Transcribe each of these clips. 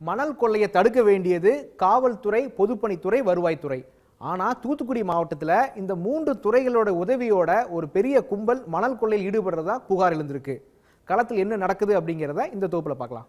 மணல் கொள்ளையை தடுக்க வேண்டியது காவல்துறை பொதுப்பணித்துறை வருவாய்த்துறை ஆனால் தூத்துக்குடி மாவட்டத்தில் இந்த மூன்று துறைகளோட உதவியோட ஒரு பெரிய கும்பல் மணல் கொள்ளையில் ஈடுபடுறதா புகார் எழுந்திருக்கு களத்தில் என்ன நடக்குது அப்படிங்கிறத இந்த தொகுப்பில் பார்க்கலாம்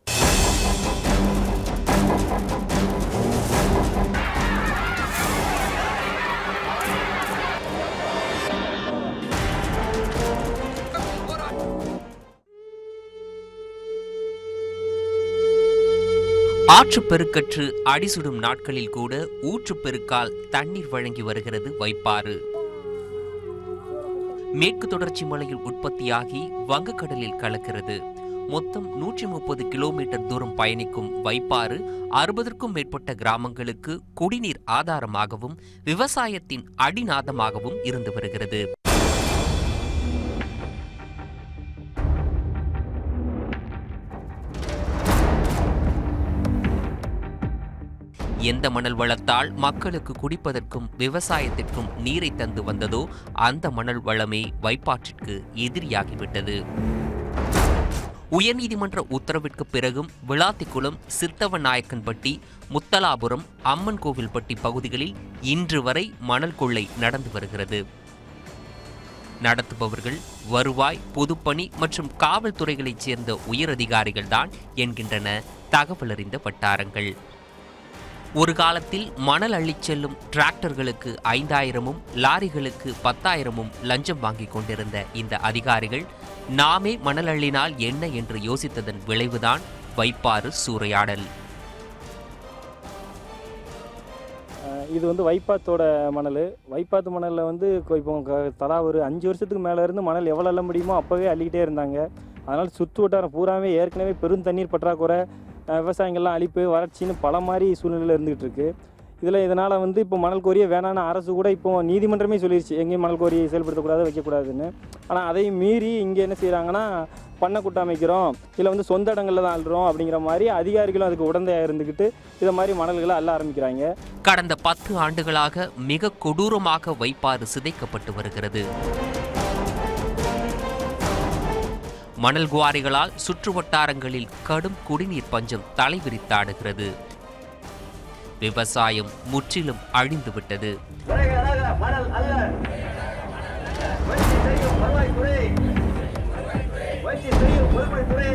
ஆற்றுப் பெருக்கற்று அடிசுடும் நாட்களில் கூட ஊற்றுப் பெருக்கால் தண்ணீர் வழங்கி வருகிறது வைப்பாறு மேற்கு தொடர்ச்சி மலையில் உற்பத்தியாகி வங்கக்கடலில் கலக்கிறது மொத்தம் நூற்றி முப்பது கிலோமீட்டர் தூரம் பயணிக்கும் வைப்பாறு அறுபதற்கும் மேற்பட்ட கிராமங்களுக்கு குடிநீர் ஆதாரமாகவும் விவசாயத்தின் அடிநாதமாகவும் இருந்து வருகிறது எந்த மணல் வளத்தால் மக்களுக்கு குடிப்பதற்கும் விவசாயத்திற்கும் நீரை தந்து வந்ததோ அந்த மணல் வளமே வைப்பாற்றிற்கு எதிரியாகிவிட்டது உயர்நீதிமன்ற உத்தரவிற்கு பிறகும் விளாத்திக்குளம் சித்தவநாயக்கன்பட்டி முத்தலாபுரம் அம்மன் கோவில்பட்டி பகுதிகளில் இன்று வரை மணல் கொள்ளை நடந்து வருகிறது நடத்துபவர்கள் வருவாய் பொதுப்பணி மற்றும் காவல்துறைகளைச் சேர்ந்த உயரதிகாரிகள்தான் என்கின்றன தகவல் அறிந்த வட்டாரங்கள் ஒரு காலத்தில் மணல் அள்ளிச் செல்லும் டிராக்டர்களுக்கு ஐந்தாயிரமும் லாரிகளுக்கு பத்தாயிரமும் லஞ்சம் வாங்கிக் கொண்டிருந்த இந்த அதிகாரிகள் நாமே மணல் அள்ளினால் என்ன என்று யோசித்ததன் விளைவுதான் வைப்பாறு சூறையாடல் அஹ் இது வந்து வைப்பாத்தோட மணல் வைப்பாத்து மணலில் வந்து கொ- இப்போ க- தலா ஒரு அஞ்சு வருஷத்துக்கு மேலே இருந்து மணல் எவ்வளோ அள்ள முடியுமோ அப்போவே அள்ளிக்கிட்டே இருந்தாங்க அதனால் சுற்று வட்டாரம் பூராமே ஏற்கனவே பெரும் தண்ணீர் பற்றாக்குறை அஹ் விவசாயங்கள்லாம் அழிப்பு வறட்சின்னு பல மாதிரி சூழ்நிலையில் இருந்துகிட்டு இருக்கு இதில் இதனால் வந்து இப்போ மணல் கோரியை வேணான்னு அரசு கூட இப்போ நீதிமன்றமே சொல்லிருச்சு எங்கேயும் மணல் கோரியை செயல்படுத்தக்கூடாது வைக்கக்கூடாதுன்னு ஆனால் அதையும் மீறி இங்கே என்ன செய்கிறாங்கன்னா பண்ணை கூட்டம் அமைக்கிறோம் இல்லை வந்து சொந்த இடங்களில் தான் அள்ளுறோம் அப்படிங்கிற மாதிரி அதிகாரிகளும் அதுக்கு உடந்தையாக இருந்துக்கிட்டு இதை மாதிரி மணல்களை அள்ள ஆரம்பிக்கிறாங்க கடந்த பத்து ஆண்டுகளாக மிக கொடூரமாக வைப்பாறு சிதைக்கப்பட்டு வருகிறது மணல் குவாரிகளால் சுற்று வட்டாரங்களில் கடும் குடிநீர் பஞ்சம் தலைவிரித்தாடுகிறது விவசாயம் முற்றிலும் அழிந்துவிட்டது முறைகேடாக மணல் அல்ல முயற்சி செய்யும் வருவாய்த்துறை முயற்சி செய்யும் பொதுப்பணித்துறை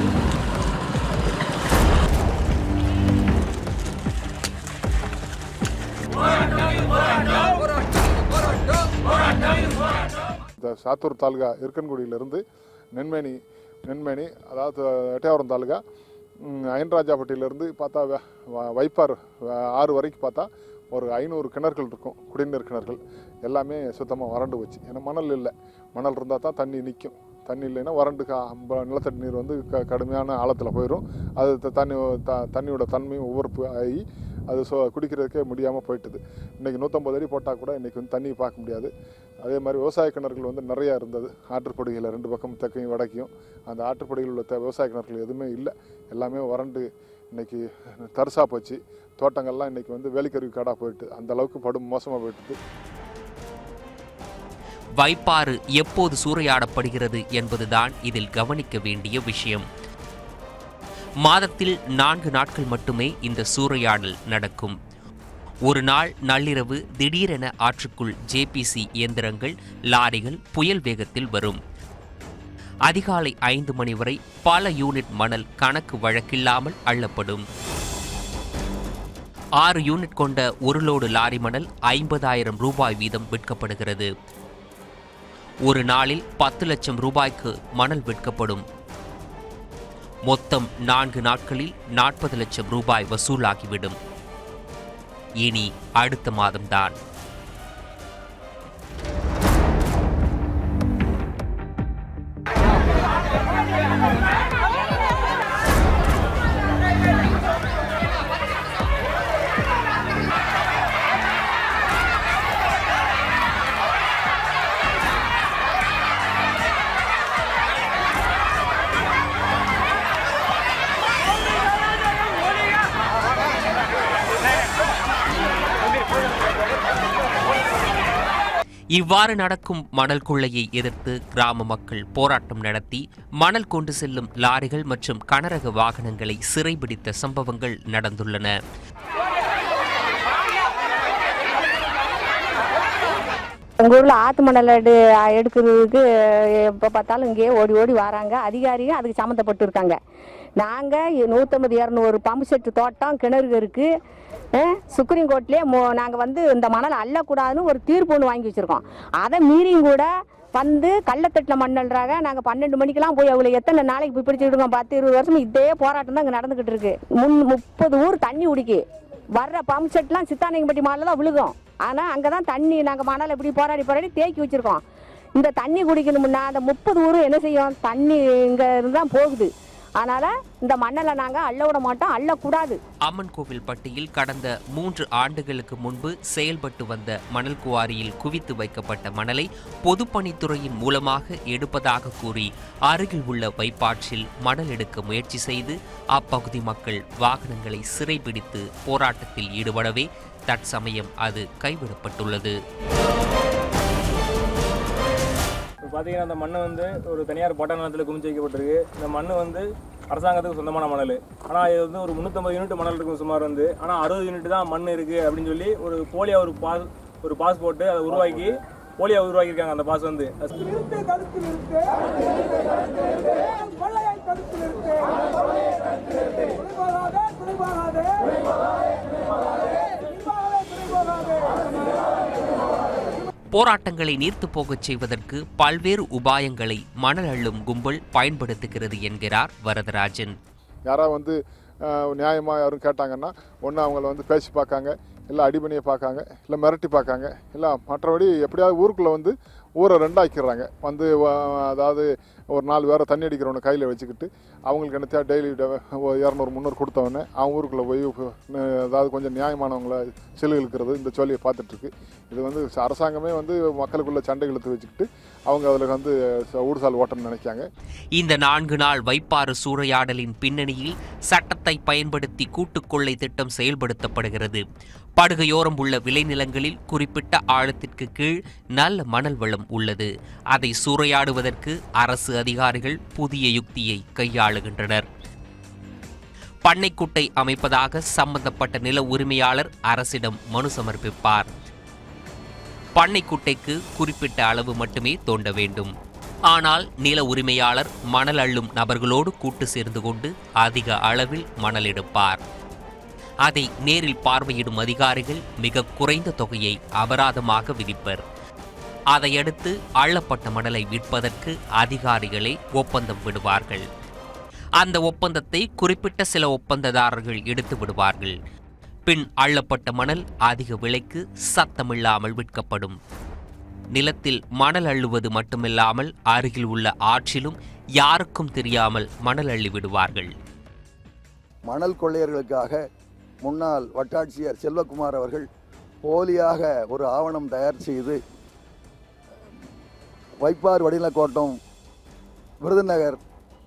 இந்த சாத்தூர் தாலுகா இருக்கன்குடியிலிருந்து நென்மேனி நென்மேனி அதாவது எட்டயபுரம் தாலுகா ம், அயன்ராஜாப்பட்டியிலேருந்து பார்த்தா வ- வ- வைப்பார் வ- ஆறு வரைக்கும் பார்த்தா ஒரு ஐநூறு கிணறுகள் இருக்கும் குடிநீர் கிணறுகள் எல்லாமே சுத்தமாக வறண்டு போச்சு ஏன்னா மணல் இல்லை மணல் இருந்தால் தான் தண்ணி நிற்கும் தண்ணி இல்லைன்னா வறண்டு கா அம்ப- நிலத்தடி நீர் வந்து க கடுமையான ஆழத்தில் போயிடும் அது த- தண்ணி த தண்ணியோட தன்மையும் உவர்ப்பு ஆகி அது சொ குடிக்கிறதுக்கே முடியாமல் போயிட்டுது இன்றைக்கி நூற்றம்பது அடி போட்டால் கூட இன்றைக்கி வந்து தண்ணி பார்க்க முடியாது அதே மாதிரி விவசாய கிணறுகள் வந்து நிறையா இருந்தது ஆற்றுப்படுகையில் ரெண்டு பக்கம் தெற்கையும் வடக்கையும் அந்த ஆற்றுப்படுகையில் உள்ள த- விவசாய கிணறுகள் எதுவுமே இல்லை எல்லாமே வறண்டு இன்னைக்கு தரிசாக போச்சு தோட்டங்கள்லாம் இன்னைக்கு வந்து வேலிக்கருவி காடாக போயிட்டு அந்த அளவுக்கு படும் மோசமாக போயிட்டுது வைப்பாறு எப்போது சூறையாடப்படுகிறது என்பதுதான் இதில் கவனிக்க வேண்டிய விஷயம் மாதத்தில் நான்கு நாட்கள் மட்டுமே இந்த சூறையாடல் நடக்கும் ஒரு நாள் நள்ளிரவு திடீரென ஆற்றுக்குள் ஜேபிசி இயந்திரங்கள் லாரிகள் புயல் வேகத்தில் வரும் அதிகாலை ஐந்து மணி வரை பல யூனிட் மணல் கணக்கு வழக்கில்லாமல் அள்ளப்படும் ஆறு யூனிட் கொண்ட ஒரு லோடு லாரி மணல் ஐம்பதாயிரம் ரூபாய் வீதம் விற்கப்படுகிறது ஒரு நாளில் பத்து லட்சம் ரூபாய்க்கு மணல் விற்கப்படும் மொத்தம் நான்கு நாட்களில் நாற்பது லட்சம் ரூபாய் வசூலாகிவிடும் இனி அடுத்த மாதம்தான் இவ்வாறு நடக்கும் மணல் கொள்ளையை எதிர்த்து கிராம மக்கள் போராட்டம் நடத்தி மணல் கொண்டு செல்லும் லாரிகள் மற்றும் கனரக வாகனங்களை சிறைபிடித்த சம்பவங்கள் நடந்துள்ளன எங்கள் ஊரில் ஆற்று மணல் எடு எடுக்கிறதுக்கு எப்போ பார்த்தாலும் இங்கேயே ஓடி ஓடி வராங்க அதிகாரியும் அதுக்கு சம்மந்தப்பட்டு இருக்காங்க நாங்கள் நூற்றம்பது இரநூறு பம்பு செட்டு தோட்டம் கிணறு இருக்குது சுப்ரீம் கோர்ட்லேயே மோ நாங்கள் வந்து இந்த மணல் அள்ளக்கூடாதுன்னு ஒரு தீர்ப்பு ஒன்று வாங்கி வச்சுருக்கோம் அதை மீறியும் கூட வந்து கள்ளத்தட்டில் மண்ணல்றாங்க நாங்கள் பன்னெண்டு மணிக்கெல்லாம் போய் அவங்களை எத்தனை நாளைக்கு போய் பிடிச்சிட்டு இருக்கோம் பத்து இருபது வருஷம் இதே போராட்டம் தான் இங்கே நடந்துக்கிட்டு இருக்கு முன் முப்பது ஊர் தண்ணி குடிக்கு வர்ற பம்ப் செட்லாம் சித்தானங்கப்பட்டி மாலில் தான் விழுகும் ஆனால் அங்கே தான் தண்ணி நாங்கள் மணல் இப்படி போராடி போராடி தேக்கி வச்சுருக்கோம் இந்த தண்ணி குடிக்கணும்னா அந்த முப்பது ஊரும் என்ன செய்யும் தண்ணி இங்கே இருந்து தான் போகுது அதனால் இந்த மண்ணலை நாங்கள் அள்ள விட மாட்டோம் அள்ளக்கூடாது அம்மன் கோவில் பட்டியில் கடந்த மூன்று ஆண்டுகளுக்கு முன்பு செயல்பட்டு வந்த மணல் குவாரியில் குவித்து வைக்கப்பட்ட மணலை பொதுப்பணித்துறையின் மூலமாக எடுப்பதாக கூறி அருகில் உள்ள வைப்பாற்றில் மணல் எடுக்க முயற்சி செய்து அப்பகுதி மக்கள் வாகனங்களை சிறைபிடித்து போராட்டத்தில் ஈடுபடவே தற்சமயம் அது கைவிடப்பட்டுள்ளது இப்போ பார்த்தீங்கன்னா அந்த மண் வந்து ஒரு தனியார் பட்ட நிலத்தில் குமிச்சு வைக்கப்பட்டிருக்கு இந்த மண் வந்து அரசாங்கத்துக்கு சொந்தமான மணல் ஆனால் இது வந்து ஒரு முந்நூற்றம்பது யூனிட் மணல் இருக்கும் சுமார் வந்து ஆனால் அறுபது யூனிட் தான் மண் இருக்குது அப்படின்னு சொல்லி ஒரு போலியா ஒரு பாஸ் ஒரு பாஸ் போட்டு அதை உருவாக்கி போலியா உருவாக்கியிருக்காங்க அந்த பாஸ் வந்து அது நிறுத்து தடுத்து நிறுத்து கொள்ளையை தடுத்து நிறுத்து துணைபோகாதே துணைபோகாதே துணைபோகாதே போராட்டங்களை நீர்த்து போகச் செய்வதற்கு பல்வேறு உபாயங்களை மணல் அள்ளும் கும்பல் பயன்படுத்துகிறது என்கிறார் வரதராஜன் யாராவது வந்து நியாயமாக யாரும் கேட்டாங்கன்னா ஒன்று அவங்கள வந்து பேசி பார்க்காங்க இல்லை அடிபணியை பார்க்காங்க இல்லை மிரட்டி பார்க்காங்க இல்லை மற்றபடி எப்படியாவது ஊருக்குள்ளே வந்து ஊரை ரெண்டாக்கிடுறாங்க வந்து வ- அதாவது ஒரு நாலு பேரை தண்ணி அடிக்கிறவனை கையில் வச்சுக்கிட்டு அவங்களுக்கு என்ன தேவை டெய்லி இரநூறு முந்நூறு கொடுத்தவொடனே அவன் ஊருக்குள்ளே போய் அஹ், அதாவது கொஞ்சம் நியாயமானவங்கள சிலு இழுக்கிறது இந்த சொல்லியை பார்த்துட்ருக்கு இது வந்து அரசாங்கமே வந்து மக்களுக்குள்ள சண்டை இழுத்து வச்சுக்கிட்டு அவங்க அதில் வந்து ஊடுசால் ஓட்டணும்னு நினைக்காங்க இந்த நான்கு நாள் வைப்பாறு சூறையாடலின் பின்னணியில் சட்டத்தை பயன்படுத்தி கூட்டுக் கொள்ளை திட்டம் செயல்படுத்தப்படுகிறது படுகையோரம் உள்ள விளைநிலங்களில் குறிப்பிட்ட ஆழத்திற்கு கீழ் நல்ல மணல் வளம் உள்ளது அதை சூறையாடுவதற்கு அரசு அதிகாரிகள் புதிய யுக்தியை கையாளுகின்றனர் பண்ணைக்குட்டை அமைப்பதாக சம்பந்தப்பட்ட நில உரிமையாளர் அரசிடம் மனு சமர்ப்பிப்பார் பண்ணைக்குட்டைக்கு குறிப்பிட்ட அளவு மட்டுமே தோண்ட வேண்டும் ஆனால் நில உரிமையாளர் மணல் அள்ளும் நபர்களோடு கூட்டு சேர்ந்து கொண்டு அதிக அளவில் மணல் எடுப்பார் அதை நேரில் பார்வையிடும் அதிகாரிகள் மிக குறைந்த தொகையை அபராதமாக விதிப்பர் அதையடுத்து அள்ளப்பட்ட மணலை விற்பதற்கு அதிகாரிகளே ஒப்பந்தம் விடுவார்கள் அந்த ஒப்பந்தத்தை குறிப்பிட்ட சில ஒப்பந்ததாரர்கள் எடுத்து விடுவார்கள் பின் அள்ளப்பட்ட மணல் அதிக விலைக்கு சத்தமில்லாமல் விற்கப்படும் நிலத்தில் மணல் அள்ளுவது மட்டுமில்லாமல் அருகில் உள்ள ஆற்றிலும் யாருக்கும் தெரியாமல் மணல் அள்ளி விடுவார்கள் மணல் கொள்ளையர்களுக்காக முன்னாள் வட்டாட்சியர் செல்வகுமார் அவர்கள் போலியாக ஒரு ஆவணம் தயார் செய்து வைப்பார் வடிநலக்கோட்டம் விருதுநகர்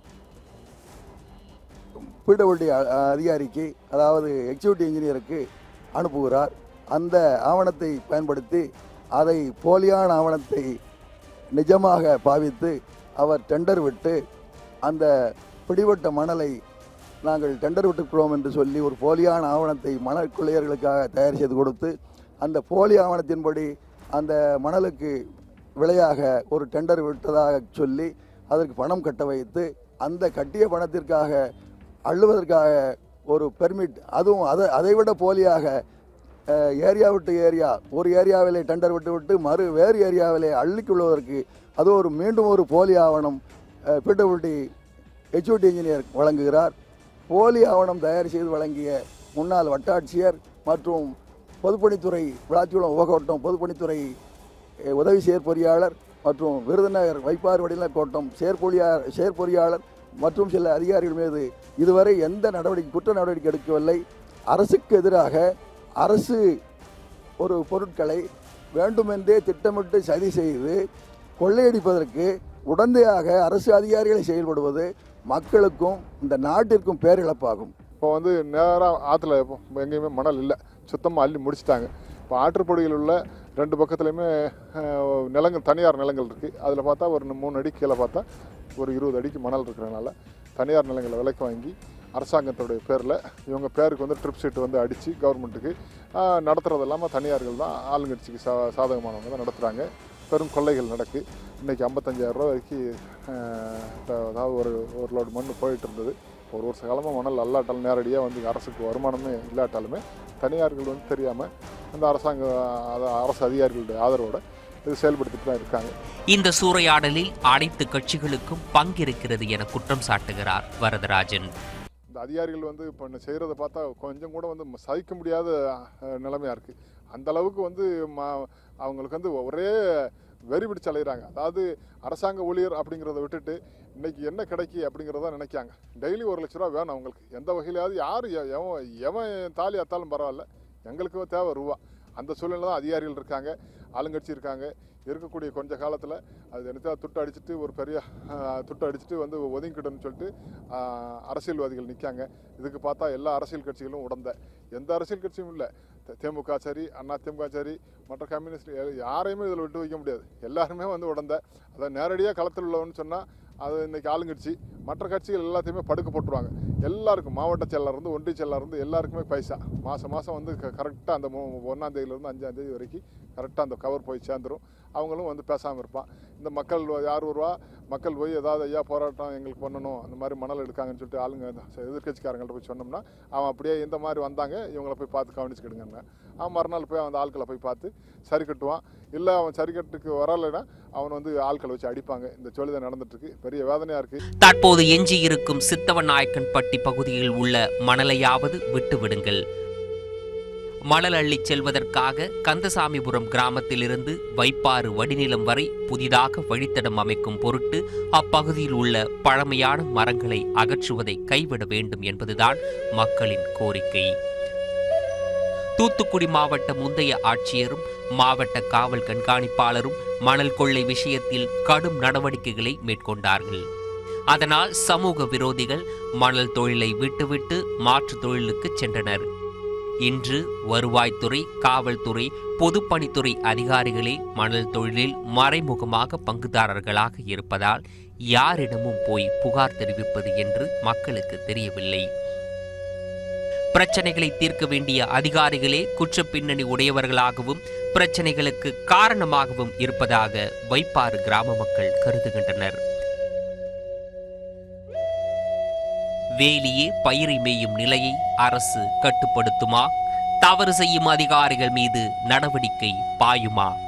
பிடபிள்யூடி அதிகாரிக்கு அதாவது எக்ஸிக்யூட்டிவ் இன்ஜினியருக்கு அனுப்புகிறார் அந்த ஆவணத்தை பயன்படுத்தி அதை போலியான ஆவணத்தை நிஜமாக பாவித்து அவர் டெண்டர் விட்டு அந்த பிடிபட்ட மணலை நாங்கள் டெண்டர் விட்டுக்கிறோம் என்று சொல்லி ஒரு போலியான ஆவணத்தை மணல் கொள்ளையர்களுக்காக தயார் செய்து கொடுத்து அந்த போலி ஆவணத்தின்படி அந்த மணலுக்கு விலையாக ஒரு டெண்டர் விட்டதாக சொல்லி அதற்கு பணம் கட்ட வைத்து அந்த கட்டிய பணத்திற்காக அள்ளுவதற்காக ஒரு பெர்மிட் அதுவும் அதை அதைவிட போலியாக அஹ், ஏரியா விட்டு ஏரியா ஒரு ஏரியாவிலே டெண்டர் விட்டு விட்டு மறு வேறு ஏரியாவிலே அள்ளிக்கொள்வதற்கு அது ஒரு மீண்டும் ஒரு போலி ஆவணம் பிடபிள்யூடி எச்ஓடி இன்ஜினியர் வழங்குகிறார் போலி ஆவணம் தயார் செய்து வழங்கிய முன்னாள் வட்டாட்சியர் மற்றும் பொதுப்பணித்துறை விளாச்சிக்குளம் உபகோட்டம் பொதுப்பணித்துறை அஹ், உதவி செயற்பொறியாளர் மற்றும் விருதுநகர் வைப்பார் வடிநில கோட்டம் செயற்பொறியாளர் செயற்பொறியாளர் மற்றும் சில அதிகாரிகள் மீது இதுவரை எந்த நடவடிக்கை குற்ற நடவடிக்கை எடுக்கவில்லை அரசுக்கு எதிராக அரசு ஒரு பொருட்களை வேண்டுமென்றே திட்டமிட்டு சதி செய்து கொள்ளையடிப்பதற்கு உடந்தையாக அரசு அதிகாரிகளை செயல்படுவது மக்களுக்கும் இந்த நாட்டிற்கும் பேரிழப்பாகும் இப்போ வந்து நேராக ஆற்றுல எங்கேயுமே மணல் இல்லை சுத்தமாக அள்ளி முடிச்சிட்டாங்க இப்போ ஆற்றுப்படுகையில் உள்ள ரெண்டு பக்கத்துலையுமே அஹ், நிலங்கள் தனியார் நிலங்கள் இருக்குது அதில் பார்த்தா ஒரு மூணு அடி கீழே பார்த்தா ஒரு இருபது அடிக்கு மணல் இருக்கிறனால தனியார் நிலங்களை விலைக்கு வாங்கி அரசாங்கத்துடைய பேரில் இவங்க பேருக்கு வந்து ட்ரிப் சீட்டு வந்து அடித்து கவர்மெண்ட்டுக்கு நடத்துறது இல்லாமல் தனியார்கள் தான் ஆளுங்கட்சிக்கு சா சாதகமானவங்க தான் நடத்துகிறாங்க பெரும் கொள்ளைகள் நடக்கு இன்றைக்கி ஐம்பத்தஞ்சாயிரம் ரூபா வரைக்கும் அஹ், த- அதாவது ஒரு ஒரு லோடு மண் போயிட்டு இருந்தது ஒரு வருஷ காலமாக மணல் அல்லாட்டாலும் நேரடியாக வந்து அரசுக்கு வருமானமே இல்லாட்டாலுமே தனியார்கள் வந்து தெரியாமல் அந்த அரசாங்க அத- அரசு அதிகாரிகளுடைய ஆதரவோட இது செயல்படுத்திட்டு தான் இருக்காங்க இந்த சூறையாடலில் அனைத்து கட்சிகளுக்கும் பங்கிருக்கிறது என குற்றம் சாட்டுகிறார் வரதராஜன் இந்த அதிகாரிகள் வந்து இப்போ செய்கிறத பார்த்தா கொஞ்சம் கூட வந்து ம- சகிக்க முடியாத அஹ், நிலைமையா இருக்குது அந்த அளவுக்கு வந்து ம அவங்களுக்கு வந்து ஒரே வெறி பிடிச்சு அலையிறாங்க அதாவது அரசாங்க ஊழியர் அப்படிங்கிறத விட்டுட்டு இன்னைக்கு என்ன கிடைக்கி அப்படிங்கிறத நினைக்காங்க டெய்லி ஒரு லட்ச ரூபா வேணும் அவங்களுக்கு எந்த வகையிலாவது யார் எ- எவன் எவன் தாலி அத்தாலும் பரவாயில்ல எங்களுக்கு தேவை ரூபா அந்த சூழ்நிலை தான் அதிகாரிகள் இருக்காங்க ஆளுங்கட்சி இருக்காங்க இருக்கக்கூடிய கொஞ்ச காலத்தில் அது என்னத்தா துட்டு அடிச்சுட்டு ஒரு பெரிய ஆஹ், துட்டு அடிச்சுட்டு வந்து ஒதுங்கிக்கிட்டோன்னு சொல்லிட்டு ஆஹ், அரசியல்வாதிகள் நிற்காங்க இதுக்கு பார்த்தா எல்லா அரசியல் கட்சிகளும் உடந்த எந்த அரசியல் கட்சியும் இல்லை தேமுக சரி அண்ணா திமுக சரி மற்ற கம்யூனிஸ்ட் யா- யாரையுமே இதில் விட்டு வைக்க முடியாது எல்லாருமே வந்து உடந்த அதை நேரடியாக களத்தில் உள்ளவன்னு சொன்னால் அது இன்னைக்கு ஆளுங்கட்சி மற்ற கட்சிகள் எல்லாத்தையுமே படுக்க போட்டுருவாங்க எல்லாருக்கும் மாவட்ட செயலாளர் இருந்து ஒன்றிய செயலாளர் இருந்து எல்லாருக்குமே பைசா மாதம் மாதம் வந்து கரெக்டாக அந்த மூ- ஒண்ணாம் தேதியிலேருந்து அஞ்சாம் தேதி வரைக்கும் கரெக்டாக அந்த கவர் போய் சேர்ந்துரும் அவங்களும் வந்து பேசாமல் இருப்பான் இந்த மக்கள் வ- யார் வருவா மக்கள் போய் ஏதாவது ஐயா போராட்டம் எங்களுக்கு பண்ணணும் அந்த மாதிரி மணல் எடுக்காங்கன்னு சொல்லிட்டு ஆளுங்க எதிர்கட்சிக்காரங்கள்ட்ட போய் சொன்னோம்னா அவன் அப்படியே இந்த மாதிரி வந்தாங்க இவங்கள போய் பார்த்து கவனிச்சுக்கிடுங்க அவன் மறுநாள் போய் அந்த ஆட்களை போய் பார்த்து சரி கட்டுவான் இல்லை அவன் சரி கட்டுக்கு வரலைன்னா அவன் வந்து ஆட்களை வச்சு அடிப்பாங்க இந்த சொல்லிதான் நடந்துட்டு இருக்கு பெரிய வேதனையாக இருக்குது தற்போது எஞ்சியிருக்கும் சித்தவன் நாயக்கன்பட்டி பகுதியில் உள்ள மணலையாவது விட்டுவிடுங்கள் மணல் அள்ளிச் செல்வதற்காக கந்தசாமிபுரம் கிராமத்திலிருந்து வைப்பாறு வடிநிலம் வரை புதிதாக வழித்தடம் அமைக்கும் பொருட்டு அப்பகுதியில் உள்ள பழமையான மரங்களை அகற்றுவதை கைவிட வேண்டும் என்பதுதான் மக்களின் கோரிக்கை தூத்துக்குடி மாவட்ட முந்தைய ஆட்சியரும் மாவட்ட காவல் கண்காணிப்பாளரும் மணல் கொள்ளை விஷயத்தில் கடும் நடவடிக்கைகளை மேற்கொண்டார்கள் அதனால் சமூக விரோதிகள் மணல் தொழிலை விட்டுவிட்டு மாற்றுத் தொழிலுக்கு சென்றனர் இன்று வருவாய்த்துறை காவல்துறை பொதுப்பணித்துறை அதிகாரிகளே மணல் தொழிலில் மறைமுகமாக பங்குதாரர்களாக இருப்பதால் யாரிடமும் போய் புகார் தெரிவிப்பது என்று மக்களுக்கு தெரியவில்லை பிரச்சனைகளை தீர்க்க வேண்டிய அதிகாரிகளே குற்றப் பின்னணி உடையவர்களாகவும் பிரச்சனைகளுக்கு காரணமாகவும் இருப்பதாக வைப்பாறு கிராம மக்கள் கருதுகின்றனர் வேலியே பயிரை மேயும் நிலையை அரசு கட்டுப்படுத்துமா தவறு செய்யும் அதிகாரிகள் மீது நடவடிக்கை பாயுமா